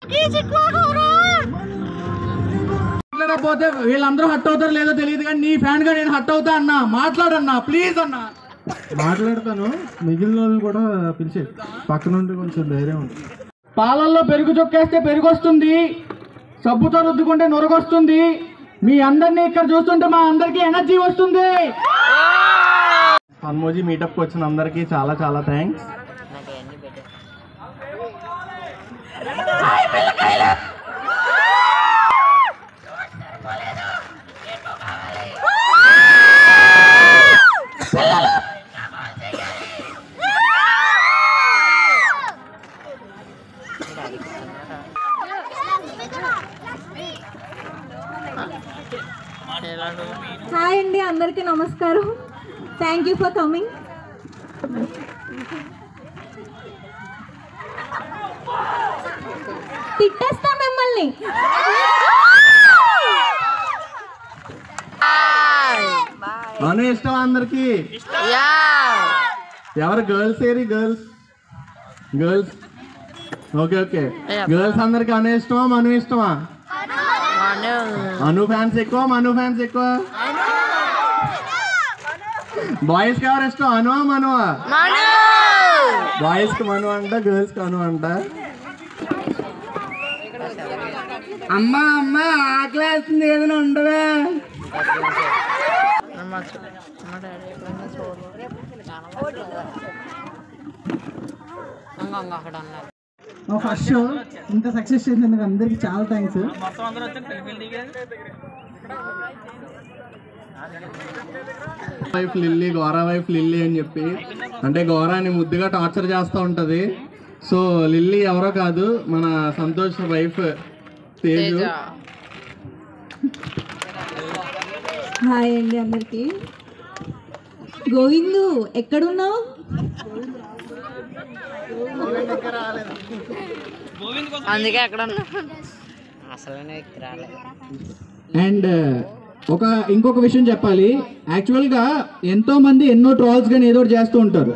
మాట్లాడకపోతే వీళ్ళందరూ హట్ అవుతారో లేదో తెలియదు కానీ నీ ఫ్యాన్ గా నేను హట్ అవుతా అన్నా మాట్లాడన్నా ప్లీజ్ అన్నా మాట్లాడతాను మిగిలిన వాళ్ళు కూడా పిలిచి పక్క నుండి కొంచెం ధైర్యం ఉంది పాలల్లో పెరుగు చొక్కేస్తే పెరుగు వస్తుంది సబ్బుతో రుద్దుకుంటే నొరగొస్తుంది మీ అందరినీ ఇక్కడ చూస్తుంటే మా అందరికీ ఎనర్జీ వస్తుంది హన్మోజీ మీటప్కి వచ్చిన అందరికీ చాలా చాలా థ్యాంక్స్ హాయ్ అండి అందరికీ నమస్కారం థ్యాంక్ యూ ఫర్ కమింగ్ తిట్టేస్తా మిమ్మల్ని అను ఇష్టం అందరికి ఎవరు గర్ల్స్ ఏరి girls girls okay okay girls అందరికి అను ఇష్టమా మను ఇష్టమా అను ఫ్యాన్స్ ఎక్కువ మను ఫ్యాన్స్ ఎక్కువ బాయ్స్ కి ఎవరు ఇష్టం అనువా మనువా బాయ్స్ కి మను అంట గర్ల్స్ కి అను అంట అమ్మా అమ్మా ఆకలి వేస్తుంది ఏదైనా ఉండవే ఫస్ట్ షో ఇంత సక్సెస్ చేసినందుకు అందరికి చాలా థ్యాంక్స్ వైఫ్ లిల్లీ గోరా వైఫ్ లిల్లీ అని చెప్పి అంటే గోరాని ముద్దుగా టార్చర్ చేస్తూ ఉంటది సో లిల్లీ ఎవరో కాదు మన సంతోష్ వైఫ్ తేజు హాయ్ అండి అందరికీ గోవిందు ఎక్కడున్నావు అందుకే అక్కడ ఉన్నా అసలు రాలేదు అండ్ ఒక ఇంకొక విషయం చెప్పాలి యాక్చువల్ గా ఎంతో మంది ఎన్నో ట్రాల్స్ కానీ ఏదో ఒకటి చేస్తూ ఉంటారు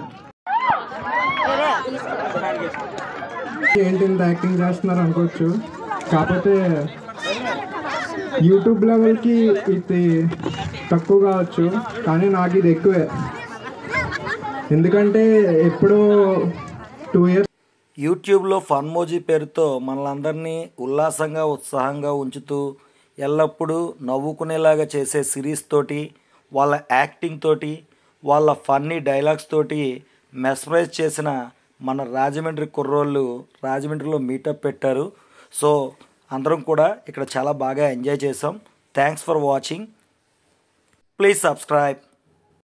ఏంటి ఇంత యాక్టింగ్ చేస్తున్నారు అనుకోవచ్చు కాకపోతే యూట్యూబ్ లెవెల్కి ఇది తక్కువ కావచ్చు కానీ నాకు ఇది ఎక్కువే ఎందుకంటే ఎప్పుడో టూ ఇయర్స్ యూట్యూబ్లో ఫన్మోజీ పేరుతో మనలందరినీ ఉల్లాసంగా ఉత్సాహంగా ఉంచుతూ ఎల్లప్పుడూ నవ్వుకునేలాగా చేసే సిరీస్ తోటి వాళ్ళ యాక్టింగ్ తోటి వాళ్ళ ఫన్నీ డైలాగ్స్ తోటి మెస్మరైజ్ చేసిన మన రాజమండ్రి కుర్రోళ్ళు రాజమండ్రిలో మీటప్ పెట్టారు సో అందరం కూడా ఇక్కడ చాలా బాగా ఎంజాయ్ చేసాం thanks for watching please subscribe